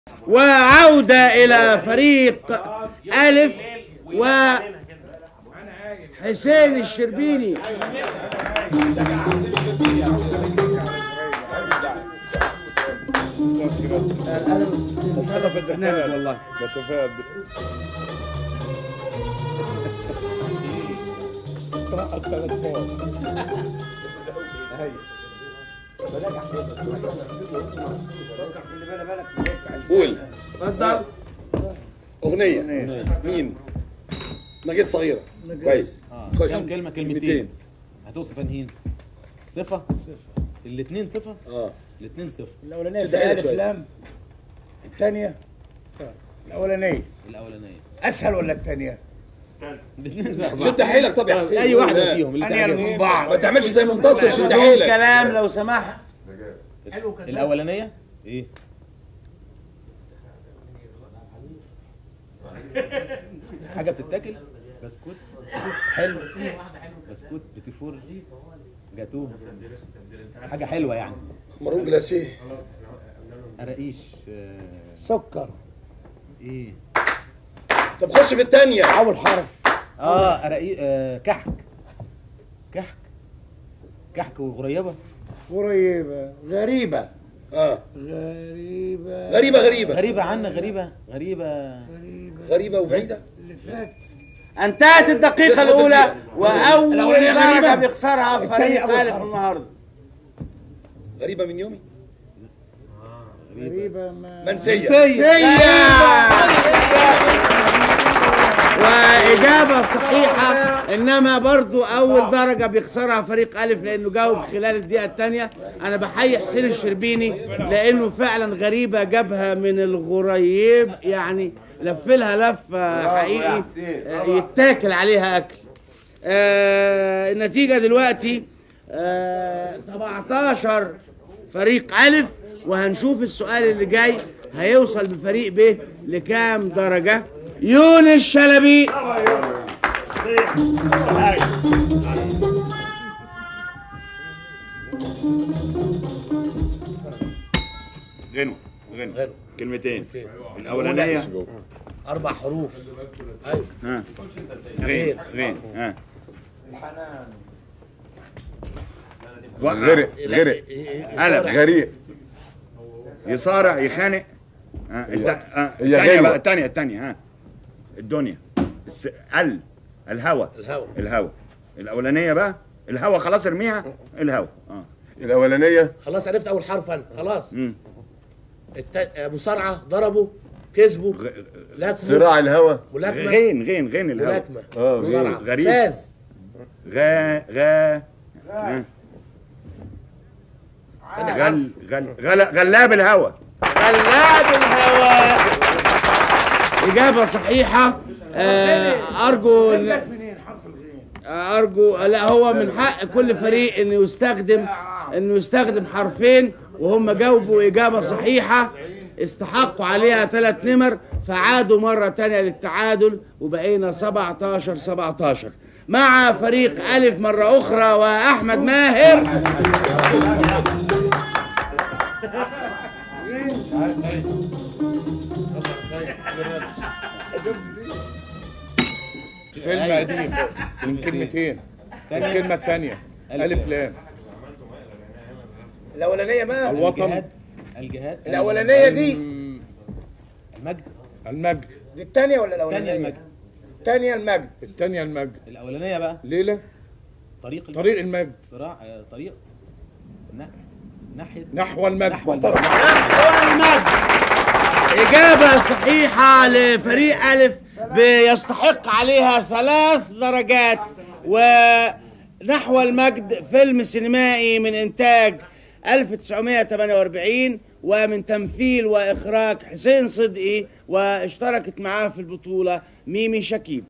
وعودة إلى فريق ألف وحسين الشربيني والله بتفائل قول اتفضل اغنيه مين نجيت صغيره كويس خش. كم كلمة كلمتين هتوصف انهين صفة صفة الاثنين صفة اه الاثنين صفة الاولانيه شد حيلك في الف شوية. لام الثانيه الاولانيه الاولانية اسهل ولا الثانيه الاثنين صفة شد حيلك طب يا حسين اي واحدة لا. فيهم اللي انا تعجبك. من بعض ما تعملش زي منتصر شد بدون حيلك كلام لو سمحت الاولانية ايه حاجة بتتاكل بسكوت حلو بسكوت بتيفور جاتوه حاجة حلوة يعني مارون جلاسيه قراقيش آه، سكر ايه طب خش في الثانيه اول حرف اه قراقيش آه كحك كحك كحك وغريبة قريبه غريبه اه غريبه غريبه غريبه غريبة عنا غريبة غريبة غريبه غريبه وبعيده اللي فات انتهت الدقيقة لسه الأولى دقيقة. وأول الأولانية درجة غريبة. بيخسرها التانية فريق أول ألف حرف. النهاردة غريبه من يومي غريبه ما منسيه وإجابة صحيحة إنما برضو أول درجة بيخسرها فريق ألف لأنه جاوب خلال الدقيقة الثانية أنا بحيي حسين الشربيني لأنه فعلا غريبة جابها من الغريب يعني لفلها لفة حقيقي آه، يتاكل عليها أكل آه النتيجة دلوقتي آه 17 فريق ألف وهنشوف السؤال اللي جاي هيوصل بفريق ب لكام درجة يونس شلبي غنو غنو كلمتين الاولانيه اربع حروف ها غين غين ها غرق غرق قلب غريق يصارع يخانق ها الت- ها، الثانية بقى الثانية الثانية ها الدنيا الس... ال الهوى الهوا الهوى الأولانية بقى الهوى خلاص ارميها الهوى اه الأولانية خلاص عرفت اول حرف انا خلاص مم. الت... آه، مصارعه ضربوا كسبوا غ... لكموا صراع الهوى ملاكمه غين غين غين الهوى ملاكمه اه مصارعه غريب فاز غا غا ها. غل غل غل غلاب الهوى غلاب الهواء إجابة صحيحة آه أرجو إن- أرجو لا هو من حق كل فريق إنه يستخدم إنه يستخدم حرفين وهم جاوبوا إجابة صحيحة استحقوا عليها ثلاث نمر فعادوا مرة تانية للتعادل وبقينا 17 17 مع فريق ألف مرة أخرى وأحمد ماهر فيلم قديم من كلمتين الكلمة الثانية ألف لام الاولانيه ما الوطن الجهاد الجهاد الاولانيه دي المجد المجد دي الثانيه ولا الثانية الاولانيه المجد الثانيه المجد الثانية المجد الأولانية بقى ليلة طريق المجد. طريق المجد صراع آه، طريق ن- ناحية نحو المجد نحو المجد إجابة صحيحة لفريق ألف بيستحق عليها ثلاث درجات ونحو المجد فيلم سينمائي من إنتاج 1948 ومن تمثيل وإخراج حسين صدقي واشتركت معاه في البطولة ميمي شكيب